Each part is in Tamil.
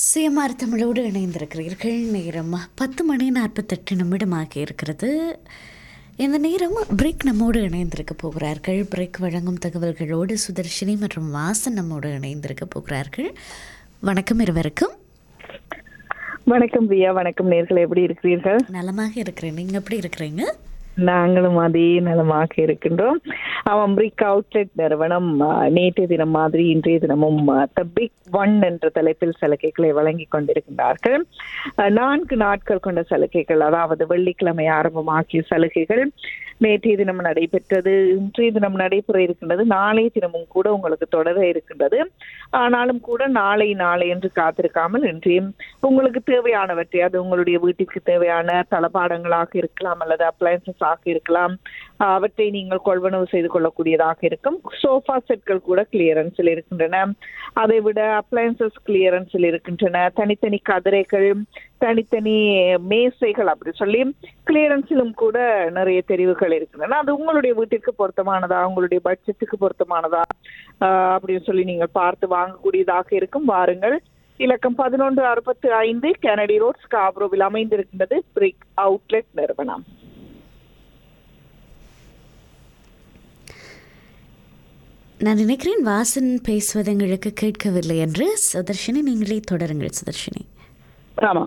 சிஎம்ஆர் தமிழோடு இணைந்திருக்கிறீர்கள் நேரம் பத்து மணி நாற்பத்தெட்டு நிமிடமாக இருக்கிறது இந்த நேரம் பிரேக் நம்மோடு இணைந்திருக்க போகிறார்கள் பிரேக் வழங்கும் தகவல்களோடு சுதர்ஷினி மற்றும் வாசன் நம்மோடு இணைந்திருக்க போகிறார்கள் வணக்கம் இருவருக்கும் வணக்கம் பிரியா வணக்கம் நேர்கள் எப்படி இருக்கிறீர்கள் நலமாக இருக்கிறேன் நீங்கள் எப்படி இருக்கிறீங்க நாங்களும் அதே நலமாக இருக்கின்றோம் அவன் பிரிக் அவுட்லெட் நிறுவனம் ஆ, நேற்றைய தினம் மாதிரி இன்றைய தினமும் த பிக் ஒன் என்ற தலைப்பில் சலுகைகளை வழங்கி கொண்டிருக்கின்றார்கள் ஆ, நான்கு நாட்கள் கொண்ட சலுகைகள் அதாவது வெள்ளிக்கிழமை ஆரம்பமாக்கிய சலுகைகள் நேற்றைய தினம் நடைபெற்றது இன்றைய தினம் நடைபெற இருக்கின்றது நாளைய தினமும் கூட உங்களுக்கு தொடர இருக்கின்றது ஆனாலும் கூட நாளை நாளை என்று காத்திருக்காமல் இன்றையும் உங்களுக்கு தேவையானவற்றை அது உங்களுடைய வீட்டிற்கு தேவையான தளபாடங்களாக இருக்கலாம் அல்லது அப்ளையன்சஸ் ஆக இருக்கலாம் ஆஹ் அவற்றை நீங்கள் கொள்வனவு செய்து கொள்ளக்கூடியதாக இருக்கும் சோஃபா செட்கள் கூட கிளியரன்ஸில் இருக்கின்றன அதை விட அப்ளையன்சஸ் கிளியரன்ஸில் இருக்கின்றன தனித்தனி கதிரைகள் தனித்தனி மேசைகள் அப்படி சொல்லி கிளியரன்ஸிலும் கூட நிறைய தெரிவுகள் இருக்கின்றன அது உங்களுடைய வீட்டிற்கு பொருத்தமானதா உங்களுடைய பட்ஜெட்டுக்கு பொருத்தமானதா ஆஹ் அப்படின்னு சொல்லி நீங்கள் பார்த்து வாங்கக்கூடியதாக இருக்கும் வாருங்கள் இலக்கம் பதினொன்று அறுபத்தி ஐந்து கெனடி ரோட் ஸ்காப்ரோவில் அமைந்திருக்கின்றது பிரிக் அவுட்லெட் நிறுவனம் நான் நினைக்கிறேன் வாசன் பேசுவது எங்களுக்கு கேட்கவில்லை என்று சுதர்ஷினி நீங்களே தொடருங்கள் சுதர்ஷினி ஆமா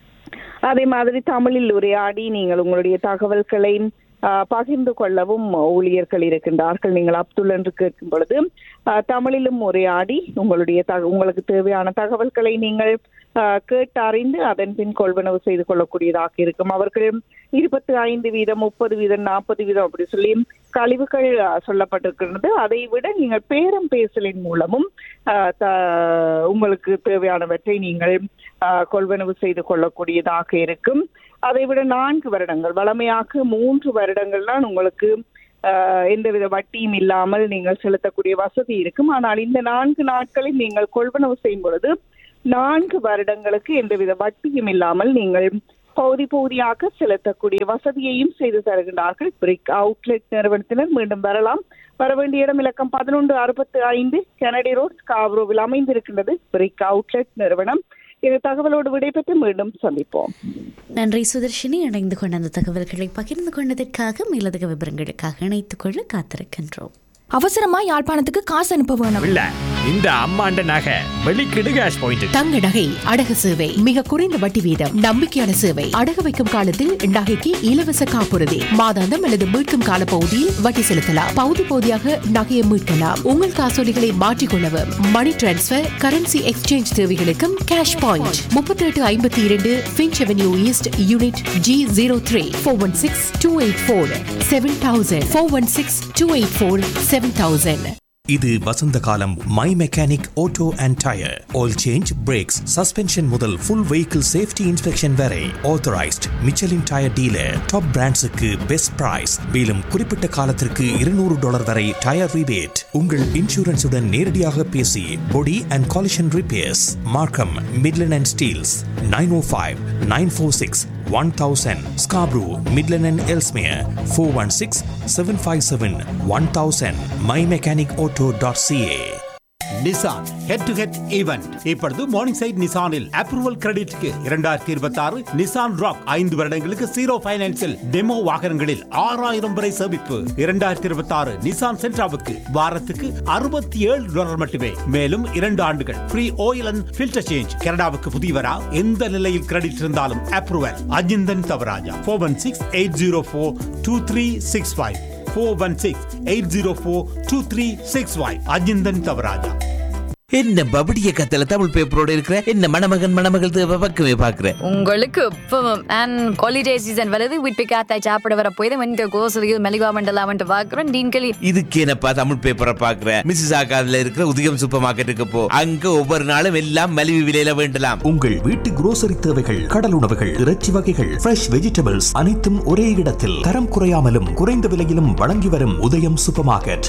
அதே மாதிரி தமிழில் உரையாடி நீங்கள் உங்களுடைய தகவல்களை ஆ, பகிர்ந்து கொள்ளவும் ஊழியர்கள் இருக்கின்றார்கள் நீங்கள் அப்துல் என்று கேட்கும் பொழுது ஆ, தமிழிலும் உரையாடி உங்களுடைய தக உங்களுக்கு தேவையான தகவல்களை நீங்கள் ஆ, கேட்டறிந்து அதன் பின் கொள்வனவு செய்து கொள்ளக்கூடியதாக இருக்கும் அவர்கள் இருபத்தி ஐந்து வீதம் முப்பது வீதம் நாற்பது வீதம் அப்படி சொல்லி கழிவுகள் ஆ, சொல்லப்பட்டிருக்கிறது அதை விட நீங்கள் பேரம் பேசலின் மூலமும் ஆ, த- உங்களுக்கு தேவையானவற்றை நீங்கள் ஆ, கொள்வனவு செய்து கொள்ளக்கூடியதாக இருக்கும் அதை விட நான்கு வருடங்கள் வளமையாக மூன்று வருடங்கள் தான் உங்களுக்கு ஆஹ், எந்தவித வட்டியும் இல்லாமல் நீங்கள் செலுத்தக்கூடிய வசதி இருக்கும் ஆனால் இந்த நான்கு நாட்களில் நீங்கள் கொள்வனவு செய்யும் பொழுது நான்கு வருடங்களுக்கு எந்தவித வட்டியும் இல்லாமல் நீங்கள் பகுதி பகுதியாக செலுத்தக்கூடிய வசதியையும் செய்து தருகின்றார்கள் பிரிக் அவுட்லெட் நிறுவனத்தினர் மீண்டும் வரலாம் வர வேண்டிய இடம் இலக்கம் பதினொன்று அறுபத்தி ஐந்து கெனடி ரோட் காவ்ரோவில் அமைந்திருக்கின்றது பிரிக் அவுட்லெட் நிறுவனம் இந்த தகவலோடு விடைபெற்று மீண்டும் சந்திப்போம் நன்றி சுதர்ஷினி இணைந்து கொண்ட அந்த தகவல்களை பகிர்ந்து கொண்டதற்காக மேலதிக விவரங்களுக்காக இணைத்துக் கொள்ள காத்திருக்கின்றோம் அவசரமா யாழ்ப்பாணத்துக்கு காசு அனுப்ப வேணும் இல்ல இந்த அம்மாண்ட நகை வெளிக்கிடு கேஷ் பாயிண்ட் தங்க நகை அடகு சேவை மிக குறைந்த வட்டி வீதம் நம்பிக்கையான சேவை அடகு வைக்கும் காலத்தில் நகைக்கு இலவச காப்புறுதி மாதாந்தம் அல்லது மீட்கும் கால பகுதியில் வட்டி செலுத்தலாம் பகுதி பகுதியாக நகையை மீட்கலாம் உங்கள் காசோலிகளை மாற்றிக்கொள்ளவும் மணி டிரான்ஸ்பர் கரன்சி எக்ஸ்சேஞ்ச் தேவைகளுக்கும் கேஷ் பாயிண்ட் முப்பத்தி எட்டு ஐம்பத்தி இரண்டு Finch Avenue East unit G zero three four one six two eight four seven thousand four one six two eight four seven thousand இது வசந்த காலம் my mechanic auto and tyre oil change brakes suspension முதல் ஃபுல் வெஹிக்கிள் சேஃப்டி இன்ஸ்பெக்ஷன் வரை authorised Michelin tyre dealer top பிராண்ட்ஸுக்கு பெஸ்ட் பிரைஸ் மேலும் குறிப்பிட்ட காலத்திற்கு இருநூறு டாலர் வரை டயர் ரிபேட் உங்கள் இன்சூரன்ஸுடன் நேரடியாக பேசி body and collision repairs Markham Midland and Steeles nine O five nine four six one thousand Scarborough Midland and Ellesmere four one six seven five seven one thousand my mechanic auto dot CA Nissan head to head event இப்பொழுது மார்னிங் சைட் நிசானில் அப்ரூவல் கிரெடிட்க்கு இரண்டாயிரத்தி இருபத்தி ஆறு நிசான் ராக் ஐந்து வருடங்களுக்கு ஜீரோ பைனான்சில் டெமோ வாகனங்களில் ஆறாயிரம் வரை சேமிப்பு இரண்டாயிரத்தி இருபத்தி ஆறு நிசான் சென்ட்ராவுக்கு வாரத்துக்கு அறுபத்தி ஏழு டாலர் மட்டுமே மேலும் இரண்டு ஆண்டுகள் free oil and filter change கனடாவுக்கு புதியவரா எந்த நிலையில் கிரெடிட் இருந்தாலும் approval Ajinthan Thavarajah four one six eight zero four two three six five four one six eight zero four two three six five Ajinthan Thavarajah என்ன பபடிய கத்தல தமிழ் பேப்பரோட இருக்கிற என்ன மணமகன் மணமகள் தேவை பக்கமே பாக்குறேன் உங்களுக்கு இப்பவும் அண்ட் ஹாலிடே சீசன் வருது வீட்டு காத்தாய் சாப்பிட வர போய் இந்த கோசலியில் மெலிவா மண்டலாமன்ட்டு பார்க்குறோம் டீன்களி இதுக்கு என்னப்பா தமிழ் பேப்பரை பாக்குற மிஸ்ஸஸ் ஆகாதுல இருக்கிற உதயம் சூப்பர் மார்க்கெட்டுக்கு போ அங்க ஒவ்வொரு நாளும் எல்லாம் மலிவு விலையில வேண்டலாம் உங்கள் வீட்டு grocery தேவைகள் கடல் உணவுகள் இறைச்சி வகைகள் ஃப்ரெஷ் வெஜிடபிள்ஸ் அனைத்தும் ஒரே இடத்தில் தரம் குறையாமலும் குறைந்த விலையிலும் வழங்கி வரும் உதயம் super market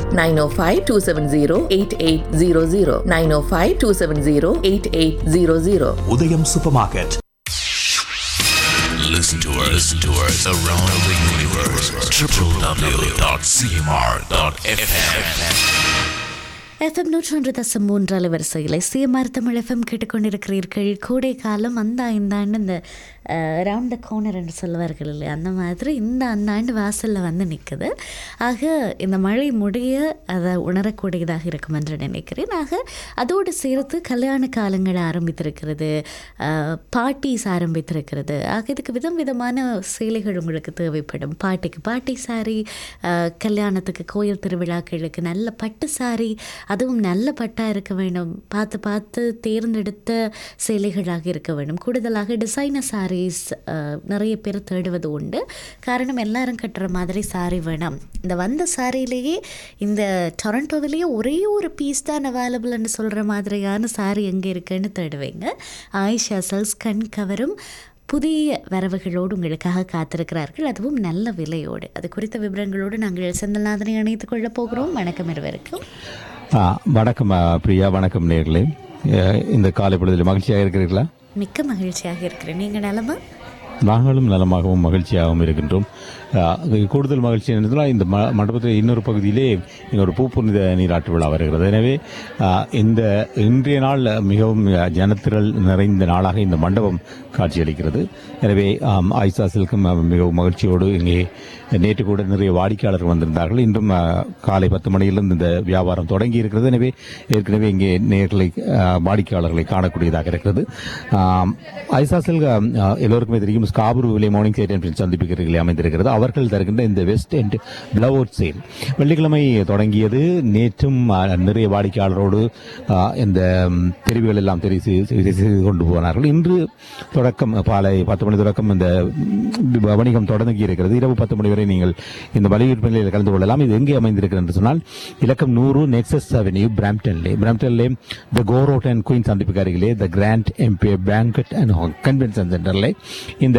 905-270-8800 905-270-8800 Udayam supermarket Listen to us, listen to us around the universe. www.cmr.fm. FM நூற்றொன்று தசம் மூன்று அலைவரிசையில் சிஎம்ஆர் தமிழ் எஃப்எம் கேட்டுக்கொண்டிருக்கிறீர்கள் கோடை காலம் அந்த இந்த ஆண்டு இந்த ரவுண்ட் த கோனர் என்று சொல்லுவார்கள் இல்லையா அந்த மாதிரி இந்த அந்த ஆண்டு வாசலில் வந்து நிற்குது ஆக இந்த மழை முடிய அதை உணரக்கூடியதாக இருக்கும் என்று நினைக்கிறேன் ஆக அதோடு சேர்த்து கல்யாண காலங்கள் ஆரம்பித்திருக்கிறது பார்ட்டிஸ் ஆரம்பித்திருக்கிறது ஆக இதுக்கு விதம் விதமான சேலைகள் உங்களுக்கு தேவைப்படும் பாட்டிக்கு பாட்டி சாரி கல்யாணத்துக்கு கோயில் திருவிழாக்களுக்கு நல்ல பட்டு சாரி அதுவும் நல்ல பட்டாக இருக்க வேண்டும் பார்த்து பார்த்து தேர்ந்தெடுத்த சேலைகளாக இருக்க வேண்டும் கூடுதலாக டிசைனர் சாரீஸ் நிறைய பேர் தேடுவது உண்டு காரணம் எல்லாரும் கட்டுற மாதிரி சாரி வேணும் இந்த வந்த சாரியிலேயே இந்த டொரண்டோவிலேயே ஒரே ஒரு பீஸ் தான் அவைலபிள்னு சொல்கிற மாதிரியான சாரி எங்கே இருக்குன்னு தேடுவீங்க ஆயிஷா செல்ஸ் கண் கவரும் புதிய வரவுகளோடு உங்களுக்காக காத்திருக்கிறார்கள் அதுவும் நல்ல விலையோடு அது குறித்த விவரங்களோடு நாங்கள் செந்தல்நாதனை இணைத்துக் கொள்ளப் போகிறோம் வணக்கம் இருவருக்கும் ஆ, வணக்கம் ஆ, பிரியா வணக்கம் நேர்களே இந்த காலை பொழுதில் மகிழ்ச்சியாக இருக்கிறீர்களா மிக்க மகிழ்ச்சியாக இருக்கிறேன் நீங்கள் நலமா நாங்களும் நலமாகவும் மகிழ்ச்சியாகவும் இருக்கின்றோம் ஆ, கூடுதல் மகிழ்ச்சி என்னென்றால் இந்த ம- மண்டபத்தில் இன்னொரு பகுதியிலே இங்கே ஒரு பூப்புனித நீராட்டு விழா வருகிறது எனவே ஆ, இந்த இன்றைய நாள் மிகவும் ஜனத்திரள் நிறைந்த நாளாக இந்த மண்டபம் காட்சியளிக்கிறது எனவே ஆம், ஆயிஷா சில்கும் ஆ, மிகவும் மகிழ்ச்சியோடு இங்கே நேற்று கூட நிறைய வாடிக்கையாளர்கள் வந்திருந்தார்கள் இன்றும் ஆ, காலை பத்து மணியிலிருந்து இந்த வியாபாரம் தொடங்கி இருக்கிறது எனவே ஏற்கனவே இங்கே நேர்களை ஆ, வாடிக்கையாளர்களை காணக்கூடியதாக இருக்கிறது ஆம், ஐசா சில்க் ஆ, எல்லோருக்குமே தெரியும் ஸ்காபுருவிலே மார்னிங் சைட் அண்ட் சந்திப்புகளில் அமைந்திருக்கிறது அவர்கள் தருகின்ற இந்த வெஸ்ட் அண்ட் பிளவுட் சேல் வெள்ளிக்கிழமை தொடங்கியது நேற்றும் ஆ, நிறைய வாடிக்கையாளரோடு ஆ, இந்த ம், தெரிவுகள் எல்லாம் தெரிவு செய்து- செய்து செய்து கொண்டு போனார்கள் இன்று தொடக்கம் பாலை பத்து மணி தொடக்கம் இந்த ம், வணிகம் தொடங்கி இருக்கிறது இரவு பத்து மணி வரை நீங்கள் இந்த வலியுறுத்தலில் கலந்து கொள்ளலாம் இது எங்கே அமைந்திருக்கிறது என்று சொன்னால் இலக்கம் நூறு நெக்ஸஸ் அவென்யூ பிராம்டன்லே பிராம்டன்லே த கோரோட் அண்ட் குயின் சந்திப்புக்கு அருகிலே the grand Empire banquet and convention சென்டரில் இந்த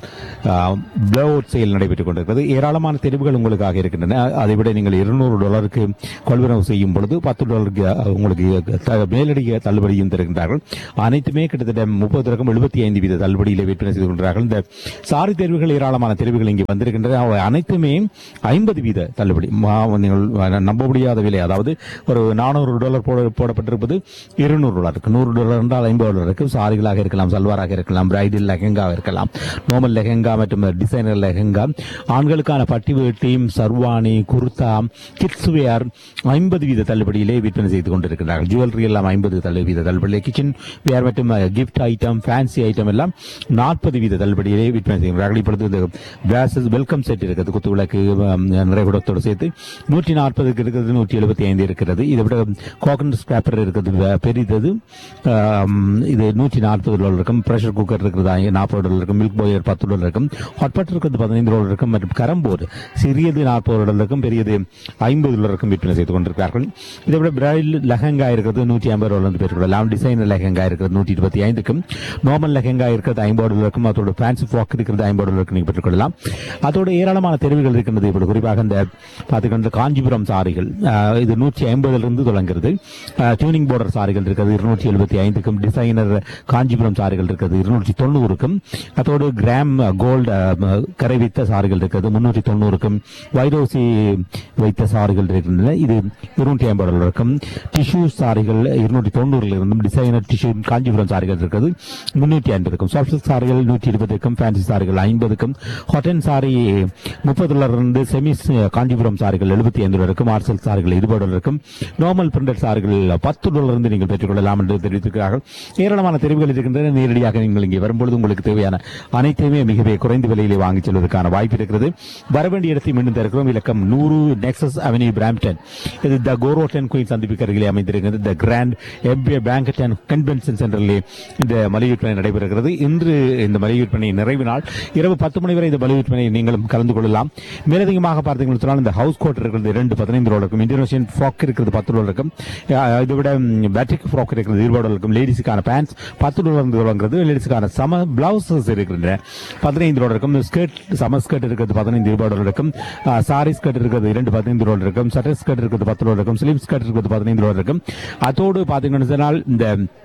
ப்ளவுட் சேல் நடைபெற்றுக் கொண்டிருக்கிறது ஏராளமான தெரிவுகள் உங்களுக்காக இருக்கின்றன அதை விட நீங்கள் இருநூறு டாலருக்கு கொள்வனவு செய்யும் பொழுது பத்து டாலருக்கு அஹ், உங்களுக்கு த- மேலடி தள்ளுபடியும் தருகின்றார்கள் அனைத்துமே கிட்டத்தட்ட முப்பது ரகம் எழுபத்தி ஐந்து வீத தள்ளுபடியில் விற்பனை செய்து கொண்டிருக்கிறார்கள் இந்த சாரி தேர்வுகள் ஏராளமான தெரிவுகள் இங்கே வந்திருக்கின்றன அவை அனைத்துமே ஐம்பது வீத தள்ளுபடி மா- நீங்கள் நம்ப முடியாத விலை அதாவது ஒரு நானூறு டாலர் போட போடப்பட்டிருப்பது இருநூறு டாலருக்கு நூறு டாலர் என்றால் ஐம்பது டாலருக்கு சாரிகளாக இருக்கலாம் சல்வாராக இருக்கலாம் பிரைடல் லெஹெங்காக இருக்கலாம் நார்மல் லெஹெங்கா மற்றும் டிசைனர் லெஹெங்கா ஆண்களுக்கான பட்டி வேட்டியும் சர்வானி குர்தா கிட்ஸ் வேர் ஐம்பது வீத தள்ளுபடியிலே விற்பனை செய்து கொண்டிருக்கிறார்கள் ஜுவல்லரி எல்லாம் ஐம்பது தள்ளு வீத தள்ளுபடி கிச்சன் வேர் மற்றும் கிஃப்ட் ஐட்டம் ஃபேன்சி ஐட்டம் எல்லாம் நாற்பது வீத தள்ளுபடியிலே விற்பனை செய்கிறார்கள் இப்பொழுது இந்த வேசஸ் வெல்கம் செட் இருக்குது குத்து விளக்கு நிறைகுடத்தோடு சேர்த்து நூற்றி நாற்பதுக்கு இருக்கிறது நூற்றி எழுபத்தி ஐந்து இருக்கிறது இதை விட கோகனட் ஸ்கிராப்பர் இருக்கிறது வே- பெரிதது ஆம், இது நூற்றி நாற்பது டாலர் இருக்கும் ப்ரெஷர் குக்கர் இருக்கிறது நாற்பது டாலர் இருக்கும் மில்க் பாயர் பத்து டாலர் இருக்கும் ஹாட் வாட்டர் இருக்கிறது பதினைந்து டாலர் இருக்கும் மற்றும் கரம்போர் சிறியது நாற்பது டாலர் இருக்கும் பெரியது ஐம்பது டாலர் இருக்கும் விற்பனை செய்து கொண்டிருக்கிறார்கள் இதை விட பிரைல் லெஹங்கா இருக்கிறது நூற்றி ஐம்பது டாலர் வந்து பெற்றுக்கொள்ளலாம் டிசைனர் லெஹங்கா இருக்கிறது நூற்றி இருபத்தி ஐந்துக்கும் நார்மல் லெஹங்கா இருக்கிறது ஐம்பது டாலர் இருக்கும் அதோட ஃபேன்சி ஃப்ராக் இருக்கிறது ஐம்பது டாலருக்கு நீங்கள் பெற்றுக்கொள்ளலாம் அதோட ஏராளமான தெரிவுகள் இருக்கின்றது இப்படி குறிப்பாக இந்த பார்த்துக்கின்ற காஞ்சிபுரம் சாரிகள் ஆஹ், இது நூற்றி ஐம்பதிலிருந்து தொடங்குகிறது டியூனிங் பார்டர் சாரிகள் இருக்கிறது இருநூற்றி எழுபத்தி ஐந்துக்கும் டிசைனர் காஞ்சிபுரம் சாரிகள் இருக்கிறது இருநூற்றி தொண்ணூறுக்கும் அதோடு கிராம் கோல்டு கரை வைத்த சாரிகள் இருக்கிறது முன்னூற்றி தொண்ணூறுக்கும் வைரோசி வைத்த சாரிகள் இருக்கின்றன இது இருநூற்றி ஐம்பது டாலர் இருக்கும் டிஷ்யூ சாரிகள் இருநூற்றி தொண்ணூறுல இருந்தும் டிசைனர் டிஷ்யூ காஞ்சிபுரம் சாரிகள் இருக்கிறது முன்னூற்றி ஐம்பதுக்கும் சாஃப்ட் சில்க் சாரிகள் நூற்றி இருபதுக்கும் ஃபேன்சி சாரிகள் ஐம்பதுக்கும் ஹாட்டன் சாரி முப்பது டாலர் இருந்து செமிஸ் காஞ்சிபுரம் சாரிகள் எழுபத்தி ஐந்து டாலர் இருக்கும் ஆர்சல் சாரிகள் இருபது டாலர் இருக்கும் நார்மல் பிரிண்டட் சாரிகள் பத்து டாலர் இருந்து நீங்கள் பெற்றுக்கொள்ளலாம் என்று தெரிவித்திருக்கிறார்கள் ஏராளமான தெரிவுகள் இருக்கின்றன நேரடியாக நீங்கள் இங்கே வரும்பொழுது உங்களுக்கு தேவையான அனைத்தையுமே மிகவே குறைந்த விலையிலே வாங்கிச் செல்வதற்கான வாய்ப்பு இருக்கிறது வர வேண்டிய இடத்தை மீண்டும் திறக்கிறோம் இலக்கம் நூறு நெக்ஸஸ் அவென்யூ பிராம்டன் இது த கோரோட்டன் குயின் சந்திப்புக்கு அருகிலே அமைந்திருக்கிறது the grand Empire banquet and convention சென்டரிலே இந்த மளிகை விற்பனை நடைபெறுகிறது இன்று இந்த மளிகை விற்பனை நிறைவு நாள் இரவு பத்து மணி வரை இந்த மளிகை விற்பனை நீங்களும் கலந்து கொள்ளலாம் மேலதிகமாக பார்த்தீங்கன்னு சொன்னால் இந்த ஹவுஸ் கோட் இருக்கிறது இரண்டு பதினைந்து ரூபா இருக்கும் இந்தோனேஷியன் ஃப்ராக் இருக்கிறது பத்து ரூபா இருக்கும் அஹ் இதை விட பேட்டிக் ஃப்ராக் இருக்கிறது இருபது ரூபா இருக்கும் லேடிஸுக்கான பேண்ட்ஸ் பத்து ரூபா இருந்து தொடங்குறது லேடிஸுக்கான சம பிளவுசஸ் இருக்கின்றன பதினைந்து ரூபா இருக்கும் ஸ்கர்ட் சம ஸ்கர்ட் இருக்கிறது பதினைந்து ரூபாய் இருக்கும் சாரி ஸ்கர்ட் இருக்கிறது இரண்டு பதினைந்து ரூபா இருக்கும் சட்டர் ஸ்கர்ட் இருக்கிறது பத்து ரூபா இருக்கும் ஸ்லீவ் ஸ்கர்ட் இருக்கிறது பதினைந்து ரூபா இருக்கும் அதோடு பார்த்தீங்கன்னு சொன்னால் இந்த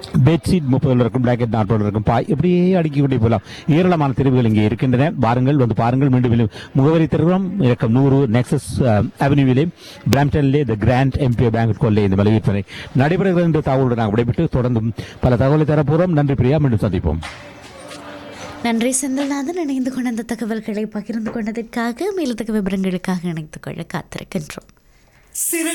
பெட்ஷீட் முப்பது இருக்கும் பிளாக்கெட் நாற்பது இருக்கும் பாய் இப்படியே அடுக்கி கொண்டே போகலாம் ஏராளமான தெரிவுகள் இங்கே இருக்கின்றன வாருங்கள் வந்து பாருங்கள் மீண்டும் மீண்டும் முகவரி திருவிழம் இறக்கம் நூறு நெக்ஸஸ் அவென்யூவிலே பிராம்டனிலே த கிராண்ட் எம்பிஓ பேங்க் கொள்ளை இந்த மலை விற்பனை நடைபெறுகிறது என்ற தகவலுடன் நாங்கள் விடைபெற்று தொடர்ந்தும் பல தகவலை தரப்போகிறோம் நன்றி பிரியா மீண்டும் சந்திப்போம் நன்றி செந்தில்நாதன் இணைந்து கொண்ட அந்த தகவல்களை பகிர்ந்து கொண்டதற்காக மேலத்தக்க விவரங்களுக்காக இணைத்துக் கொள்ள காத்திருக்கின்றோம்